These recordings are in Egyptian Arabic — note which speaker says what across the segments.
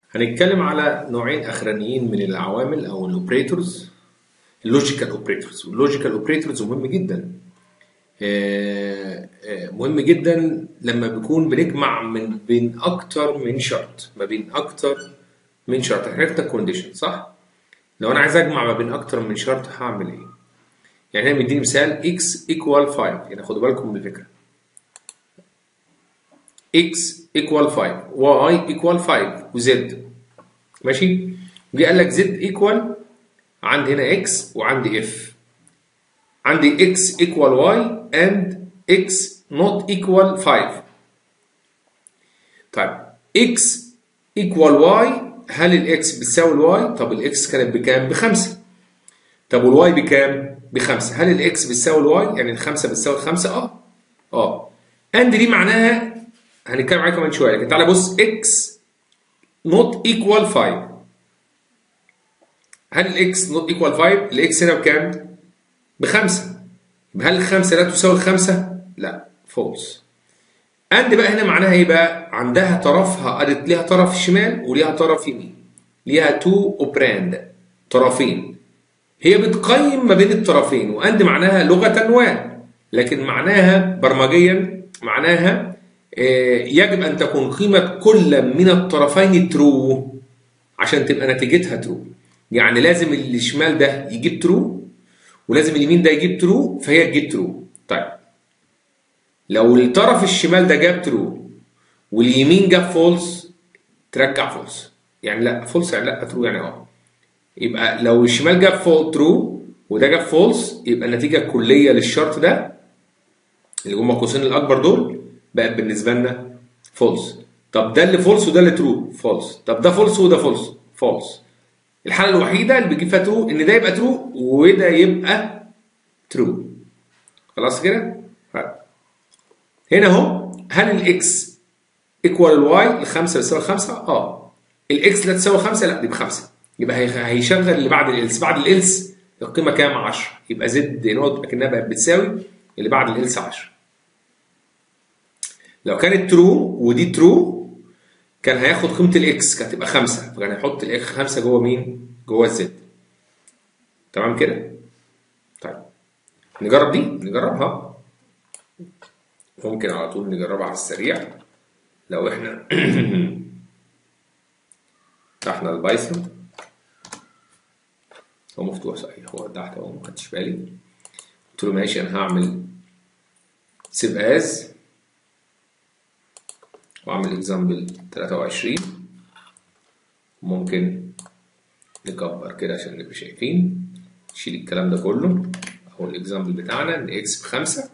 Speaker 1: هنتكلم على نوعين اخرانيين من العوامل او الاوبريتورز اللوجيكال اوبريتورز واللوجيكال اوبريتورز مهم جدا آه، آه، مهم جدا لما بيكون بنجمع من بين اكتر من شرط ما بين اكتر من شرط احنا عرفنا الكونديشن صح لو انا عايز اجمع ما بين اكتر من شرط هعمل ايه يعني هنا مديني مثال x equal 5 يعني خدوا بالكم من الفكره x equal 5 y equal 5 وz ماشي جه قال لك z equal عندي هنا x وعندي f عندي x equal y and x not equal 5 طيب x equal y هل الاكس بتساوي الواي؟ طب الاكس كانت بكام؟ بخمسة. طب والواي بكام؟ بخمسة. هل الاكس بتساوي الواي؟ يعني الخمسة بتساوي الخمسة؟ اه. اه. اند دي معناها هنتكلم عليها كمان شوية لكن تعالى بص اكس نوت ايكوال 5. هل الاكس نوت ايكوال 5؟ الاكس هنا بكام؟ بخمسة. هل الخمسة لا تساوي الخمسة؟ لا فولس. اند بقى هنا معناها ايه بقى؟ عندها طرفها قالت ليها طرف شمال وليها طرف يمين. ليها تو اوبراند طرفين. هي بتقيم ما بين الطرفين واند معناها لغة و لكن معناها برمجيا معناها آه، يجب ان تكون قيمة كل من الطرفين ترو عشان تبقى نتيجتها ترو. يعني لازم اللي شمال ده يجيب ترو ولازم اليمين ده يجيب ترو فهي تجيب ترو. طيب لو الطرف الشمال ده جاب ترو واليمين جاب فولس ترجع فولس يعني لا فولس يعني لا ترو يعني اه يبقى لو الشمال جاب فول ترو وده جاب فولس يبقى النتيجه الكليه للشرط ده اللي هم القوسين الاكبر دول بقت بالنسبه لنا فولس طب ده اللي فولس وده اللي ترو فولس طب ده فولس وده فولس فولس الحاله الوحيده اللي بيجيب فيها ترو ان ده يبقى ترو وده يبقى ترو خلاص كده هنا اهو هل الاكس ايكوال الواي الخمسه بتساوي خمسه؟ اه الاكس لا تساوي خمسه لا دي بخمسه يبقى هي- هيشغل اللي بعد الالس بعد الالس القيمه كام 10 يبقى زد نقط اكنها بقت بتساوي اللي بعد الالس 10 لو كانت ترو ودي ترو كان هياخد قيمه الاكس كانت تبقى خمسه فكان هيحط الاكس خمسه جوه مين؟ جوه الزد تمام كده؟ طيب نجرب دي نجربها ممكن على طول نجربها على السريع لو احنا فتحنا البايثون هو مفتوح صحيح هو تحت اهو ما خدتش بالي قلت له ماشي انا هعمل سيف از واعمل اكزامبل 23 ممكن نكبر كده عشان نبقى شايفين نشيل الكلام ده كله اهو الاكزامبل بتاعنا ان اكس بخمسه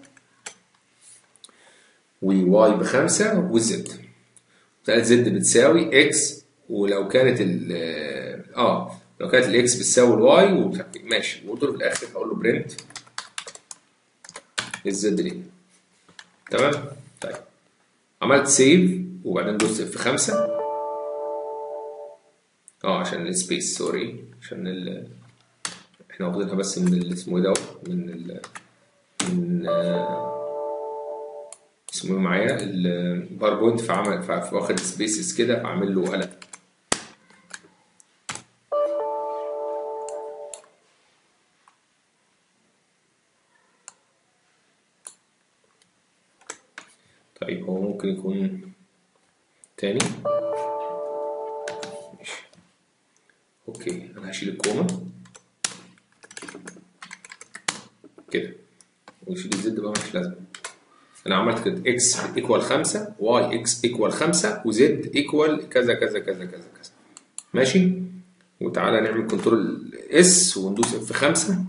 Speaker 1: وواي بخمسة والزد قال زد بتساوي اكس ولو كانت ال اه لو كانت الاكس بتساوي الواي ومش عارف إيه. ماشي وقلت له في الاخر هقول له برنت الزد دي تمام طيب عملت سيف وبعدين دوست اف 5 اه عشان السبيس سوري عشان ال احنا واخدينها بس من ال- اسمه ايه ده من ال من آه اسمه ايه معايا الباوربوينت فعمل ف- واخد سبيسز كده فعامل له قلم طيب هو ممكن يكون تاني ماشي اوكي انا هشيل الكومة كده وشيل الزد بقى مش لازم انا عملت كده اكس ايكوال 5 واي اكس ايكوال 5 وزد ايكوال كذا كذا كذا كذا كذا ماشي وتعالى نعمل كنترول اس وندوس اف 5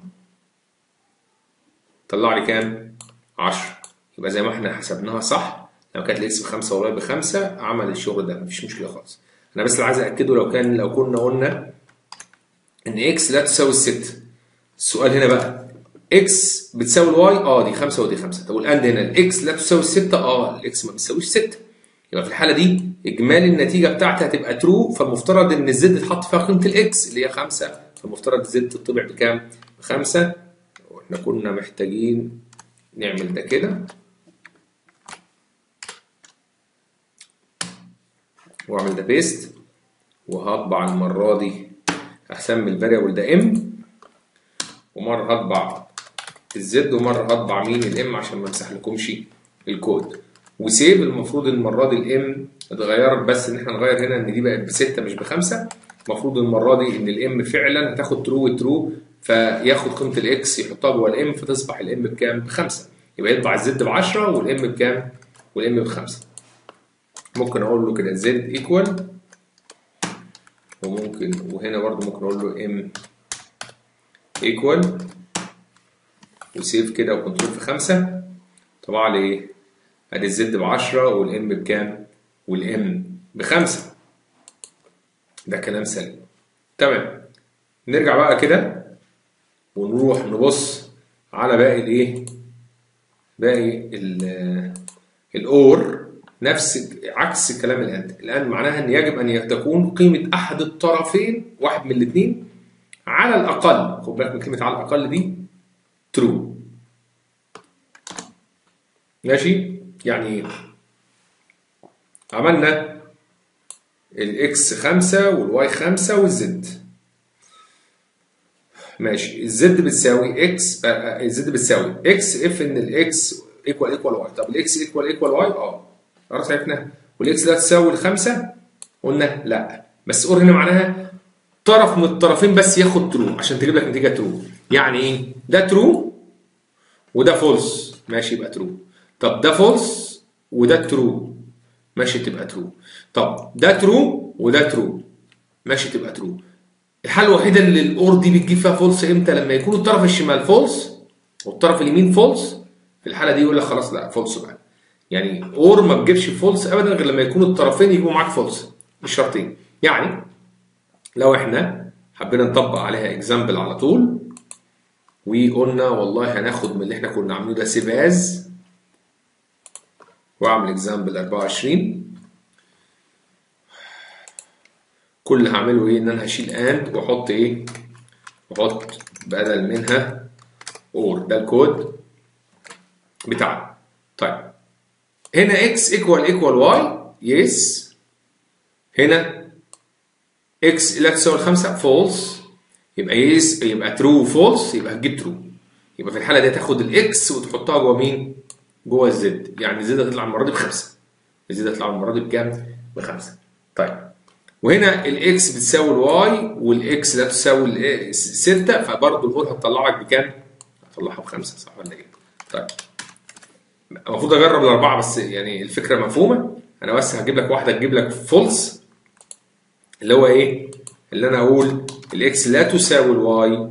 Speaker 1: طلع لي كام 10 يبقى زي ما احنا حسبناها صح لو كانت الاكس بخمسة والواي بخمسة عمل الشغل ده مفيش مشكله خالص انا بس اللي عايز اكده لو كان لو كنا قلنا ان اكس لا تساوي الست السؤال هنا بقى اكس بتساوي الواي اه دي 5 ودي 5 طب والاند هنا الاكس لا تساوي الستة اه الاكس ما بتساويش 6 يبقى في الحاله دي اجمالي النتيجه بتاعتي هتبقى ترو فالمفترض ان الزد تحط فيها قيمه الاكس اللي هي 5 فالمفترض الزد تطبع بكام؟ بخمسة واحنا كنا محتاجين نعمل ده كده واعمل ده بيست وهطبع المرة دي هسمي الفاريبل ده ام ومرة هطبع الزد ومرة هطبع مين الام عشان ما امسح لكمش الكود وسيف المفروض المرة دي الام اتغيرت بس ان احنا نغير هنا ان دي بقت بستة مش بخمسة المفروض المرة دي ان الام فعلا هتاخد ترو وترو فياخد قيمة الاكس يحطها جوه الام فتصبح الام بكام؟ بخمسة يبقى يطبع الزد ب 10 والام بكام؟ والام بخمسة ممكن اقول له كده زد ايكوال وممكن وهنا برضو ممكن اقول له ام ايكوال وسيف كده وكنترول في خمسة طبعا لي ايه؟ ادي الزد ب 10 والام بكام؟ والام بخمسة ده كلام سليم تمام نرجع بقى كده ونروح نبص على باقي الايه؟ باقي ال- الاور نفس عكس كلام الاند الان معناها ان يجب ان تكون قيمه احد الطرفين واحد من الاثنين على الاقل خد بالك من كلمه على الاقل دي ترو ماشي يعني ايه عملنا الاكس خمسة والواي خمسة والزد ماشي الزد بتساوي اكس الزد بتساوي اكس اف ان الاكس ايكوال ايكوال واي طب الاكس ايكوال ايكوال واي اه خلاص عرفنا والاكس ده تساوي الخمسة قلنا لا بس اور هنا معناها طرف من الطرفين بس ياخد ترو عشان تجيب لك نتيجة ترو يعني ايه ده ترو وده فولس ماشي يبقى ترو طب ده فولس وده ترو ماشي تبقى ترو طب ده ترو وده ترو ماشي تبقى ترو الحاله الوحيده اللي الاور دي بتجيب فيها فولس امتى لما يكون الطرف الشمال فولس والطرف اليمين فولس في الحاله دي يقول لك خلاص لا فولس بقى يعني اور ما بتجيبش فولس ابدا غير لما يكون الطرفين يجيبوا معاك فولس الشرطين يعني لو احنا حبينا نطبق عليها اكزامبل على طول وقلنا والله هناخد من اللي احنا كنا عاملينه ده سيباز واعمل اكزامبل 24 كل اللي هعمله ايه ان انا هشيل اند واحط ايه واحط بدل منها اور ده الكود بتاعنا طيب هنا اكس ايكوال ايكوال واي يس هنا اكس لا تساوي الخمسة فولس يبقى يس يبقى ترو فولس يبقى هتجيب ترو يبقى في الحالة دي تاخد الاكس وتحطها جوه مين؟ جوه الزد يعني الزد هتطلع المرة دي بخمسة الزد هتطلع المرة دي بكام؟ بخمسة طيب وهنا الاكس بتساوي الواي والاكس لا تساوي الستة فبرضه الفول هتطلع لك بكام؟ هتطلعها بخمسة صح ولا ايه؟ طيب المفروض اجرب الاربعه بس يعني الفكره مفهومه انا بس هجيب لك واحده تجيب لك فولس اللي هو ايه؟ اللي انا اقول الاكس لا تساوي الواي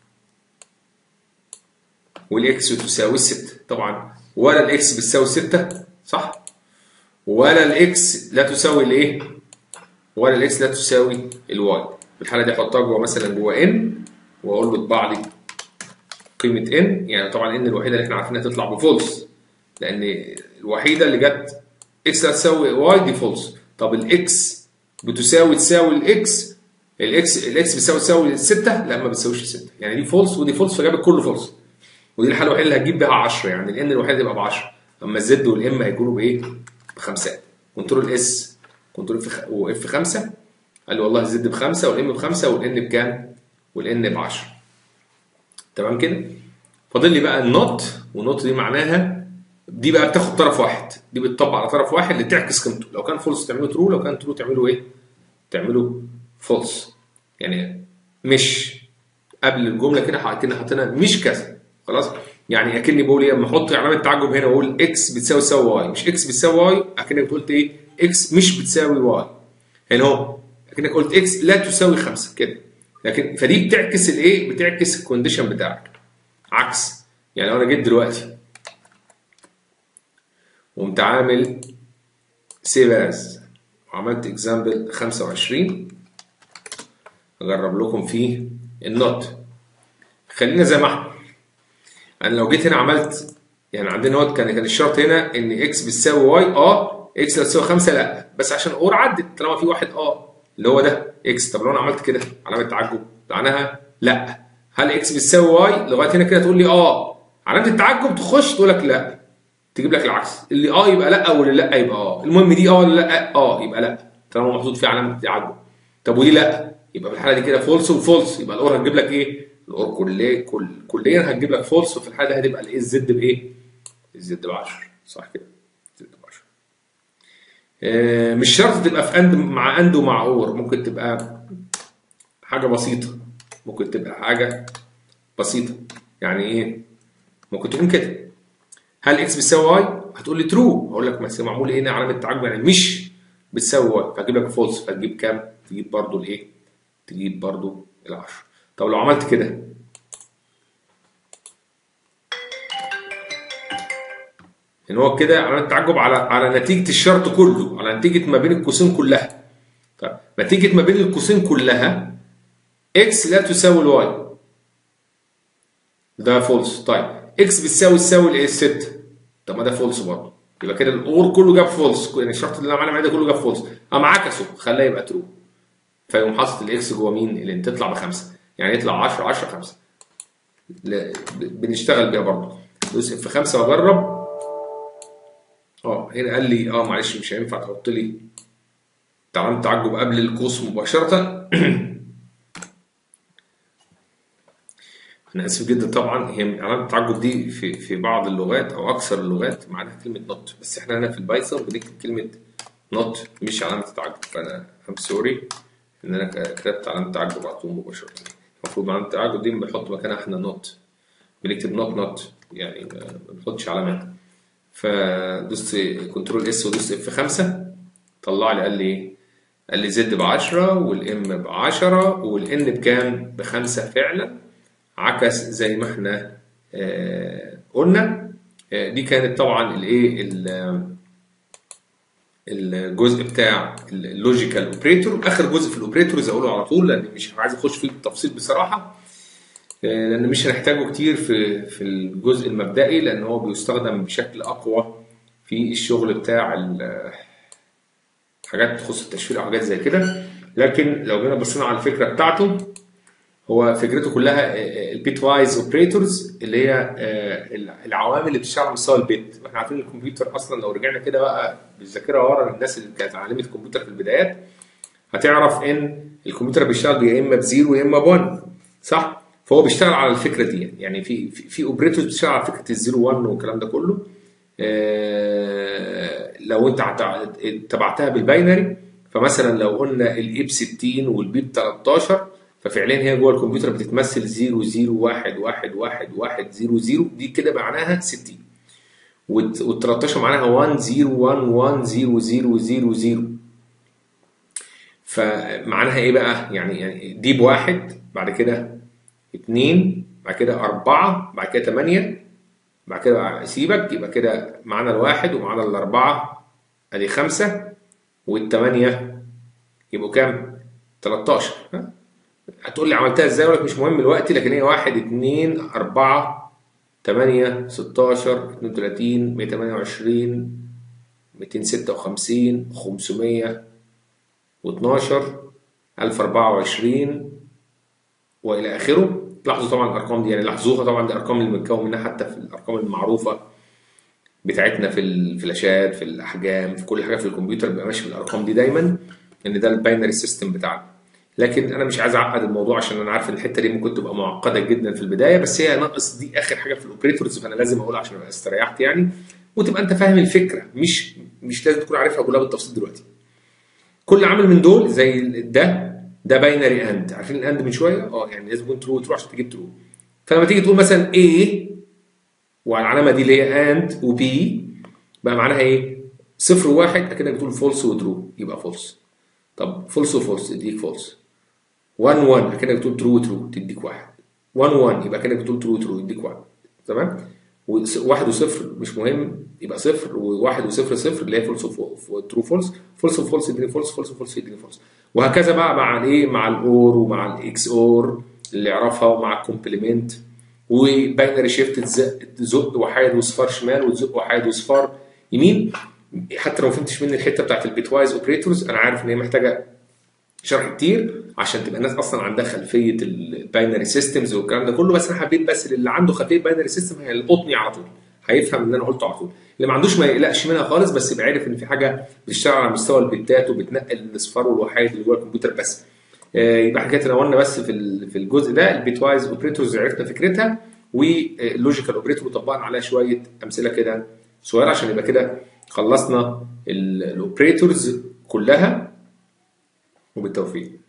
Speaker 1: والاكس تساوي الستة طبعا ولا الاكس بتساوي ستة صح؟ ولا الاكس لا تساوي الايه؟ ولا الاكس لا تساوي الواي في الحاله دي احطها جوه مثلا جوه ان واقول له اطبع لي قيمه ان يعني طبعا ان الوحيده اللي احنا عارفينها تطلع بفولس لان الوحيده اللي جت اكس لا تساوي واي دي فولس طب الاكس بتساوي تساوي الاكس الاكس الاكس بتساوي تساوي 6 لا ما بتساويش 6 يعني دي فولس ودي فولس فجابت كله فولس ودي الحاله الوحيده اللي هتجيب بيها 10 يعني الان الوحيده تبقى ب 10 اما الزد والام هيكونوا بايه؟ بخمسات كنترول اس كنترول اف واف 5 قال لي والله الزد بخمسه والام بخمسه والان بكام؟ والان ب 10 تمام كده؟ فاضل لي بقى النوت والنوت دي معناها دي بقى بتاخد طرف واحد دي بتطبق على طرف واحد اللي تعكس قيمته لو كان فولس تعمله ترو لو كان ترو تعمله ايه؟ تعمله فولس يعني مش قبل الجمله كده حاطين حاطينها مش كذا خلاص يعني اكني بقول ايه لما احط علامه تعجب هنا واقول اكس بتساوي تساوي واي مش اكس بتساوي واي اكنك قلت ايه اكس مش بتساوي واي هنا اهو اكنك قلت اكس لا تساوي خمسه كده لكن فدي بتعكس الايه بتعكس الكونديشن بتاعك عكس يعني لو انا جيت دلوقتي وقمت عامل سيف از وعملت اكزامبل 25 اجرب لكم فيه النوت خلينا زي ما احنا انا لو جيت هنا عملت يعني عندنا نوت كان كان الشرط هنا ان اكس بتساوي واي اه اكس لا تساوي 5 لا بس عشان اور عدت طالما في واحد اه اللي هو ده اكس طب لو انا عملت كده علامه تعجب معناها لا هل اكس بتساوي واي لغايه هنا كده تقول لي اه علامه التعجب تخش تقول لك لا تجيب لك العكس اللي اه يبقى لا واللي لا يبقى اه المهم دي اه ولا لا اه يبقى لا طالما محطوط فيه علامه تعجب طب ودي لا يبقى في الحاله دي كده فولس وفولس يبقى الاور هتجيب لك ايه الاور كليا كل كليا هتجيب لك فولس وفي الحاله دي هتبقى الايه الزد بايه الزد ب 10 صح كده زد ب 10 آه، مش شرط تبقى في اند مع اند ومع اور ممكن تبقى حاجه بسيطه ممكن تبقى حاجه بسيطه يعني ايه ممكن تكون كده هل اكس بتساوي واي هتقول لي ترو هقول لك بس معمول ايه هنا علامه تعجب يعني مش بتساوي واي فهجيب لك فولس فتجيب كام تجيب برضو الايه تجيب برضو ال10 طب لو عملت كده ان هو كده علامه تعجب على على نتيجه الشرط كله على نتيجه ما بين القوسين كلها طب نتيجه ما بين القوسين كلها اكس لا تساوي الواي ده فولس طيب اكس بتساوي تساوي الايه 6 طب ما ده فولس برضه يبقى كده الاور كله جاب فولس يعني الشرط اللي انا معلم عليه ده كله جاب فولس قام عكسه خلاه يبقى ترو فيقوم حاطط الاكس جوه مين اللي تطلع بخمسه يعني يطلع 10 10 5 لا ب- بنشتغل بيها برضه دوس في خمسه واجرب اه هنا قال لي اه معلش مش هينفع تحط لي علامه تعجب قبل القوس مباشره انا اسف جدا طبعا هي علامه التعجب دي في في بعض اللغات او اكثر اللغات معناها كلمه نوت بس احنا هنا في البايثون بنكتب كلمه نوت مش علامه التعجب فانا ام سوري ان انا كتبت علامه التعجب على طول مباشره المفروض علامه التعجب دي بنحط مكانها احنا نوت بنكتب نوت نوت يعني ما ما بنحطش علامات فدوست كنترول اس ودوست اف 5 طلع لي قال لي ايه؟ قال لي زد ب 10 والام ب 10 والان بكام؟ بخمسه فعلا عكس زي ما احنا آه، قلنا آه، دي كانت طبعا الايه ال- الجزء بتاع اللوجيكال اوبريتور اخر جزء في الاوبريتورز اقوله على طول لان مش عايز اخش فيه بالتفصيل بصراحه آه، لان مش هنحتاجه كتير في في الجزء المبدئي لان هو بيستخدم بشكل اقوى في الشغل بتاع ال- حاجات تخص التشفير او حاجات زي كده لكن لو جينا بصينا على الفكره بتاعته هو فكرته كلها البيت وايز اوبريتورز اللي هي آه، العوامل اللي بتشتغل على مستوى البيت احنا عارفين الكمبيوتر اصلا لو رجعنا كده بقى بالذاكره ورا الناس اللي كانت اتعلمت كمبيوتر في البدايات هتعرف ان الكمبيوتر بيشتغل يا اما بزيرو يا اما بون صح فهو بيشتغل على الفكره دي يعني في في, في اوبريتورز بتشتغل على فكره الزيرو 1 والكلام ده كله آه، لو انت هتع- تبعتها بالباينري فمثلا لو قلنا الاي ب 60 والبي ب 13 ففعليا هي جوه الكمبيوتر بتتمثل 0 0 1 1 1 1 0 0 دي كده معناها 60 وال 13 معناها 1 0 1 1 0 0 0 0 فمعناها ايه بقى؟ يعني يعني دي بواحد بعد كده اتنين بعد كده أربعة بعد كده تمانية بعد كده سيبك يبقى كده معانا الواحد ومعانا الأربعة أدي خمسة والتمانية يبقوا كام؟ 13 ها؟ هتقول لي عملتها ازاي؟ اقول لك مش مهم دلوقتي لكن هي واحد اتنين أربعة تمانية ستاشر اتنين وتلاتين مية تمانية وعشرين ميتين ستة وخمسين خمسمية واتناشر ألف أربعة وعشرين والى اخره لاحظوا طبعا الارقام دي يعني لاحظوها طبعا دي ارقام اللي بنتكون منها حتى في الارقام المعروفه بتاعتنا في الفلاشات في الاحجام في كل حاجه في الكمبيوتر بيبقى ماشي بالارقام دي دايما ان ده الباينري سيستم بتاعنا لكن انا مش عايز اعقد الموضوع عشان انا عارف ان الحته دي ممكن تبقى معقده جدا في البدايه بس هي ناقص دي اخر حاجه في الاوبريتورز فانا لازم اقولها عشان ابقى استريحت يعني وتبقى انت فاهم الفكره مش مش لازم تكون عارفها كلها بالتفصيل دلوقتي كل عامل من دول زي ده ده باينري اند عارفين الاند من شويه اه يعني لازم يكون ترو ترو عشان تجيب ترو فلما تيجي تقول مثلا A والعلامه دي اللي هي اند وبي بقى معناها ايه؟ صفر وواحد اكنك بتقول فولس وترو يبقى فولس طب فولس وفولس تديك فولس 1 1 اكنك بتقول ترو وترو تديك واحد 1 1 يبقى اكنك بتقول ترو وترو يديك واحد تمام؟ وواحد وصفر مش مهم يبقى صفر وواحد وصفر صفر اللي هي فولس وترو فولس فولس وفولس يديني فولس فولس وفولس يديني فولس وهكذا بقى مع الايه مع الاور ومع الاكس اور اللي يعرفها ومع الكومبلمنت وباينري شيفت تزق وحايد وصفار شمال وتزق وحايد وصفار يمين حتى لو ما فهمتش مني الحته بتاعت البيت وايز اوبريتورز انا عارف ان هي محتاجه شرح كتير عشان تبقى الناس اصلا عندها خلفيه الباينري سيستمز والكلام ده كله بس انا حبيت بس اللي عنده خلفيه باينري سيستم هيلقطني على طول هيفهم اللي انا قلته على طول اللي ما عندوش ما يقلقش منها خالص بس يبقى عارف ان في حاجه بتشتغل على مستوى البتات وبتنقل الاصفار والوحايد اللي جوه الكمبيوتر بس آه، يبقى احنا كده تناولنا بس في ال- في الجزء ده البيت وايز اوبريتورز عرفنا فكرتها واللوجيكال اوبريتور وطبقنا عليها شويه امثله كده صغيره عشان يبقى كده خلصنا الاوبريتورز كلها وبالتوفيق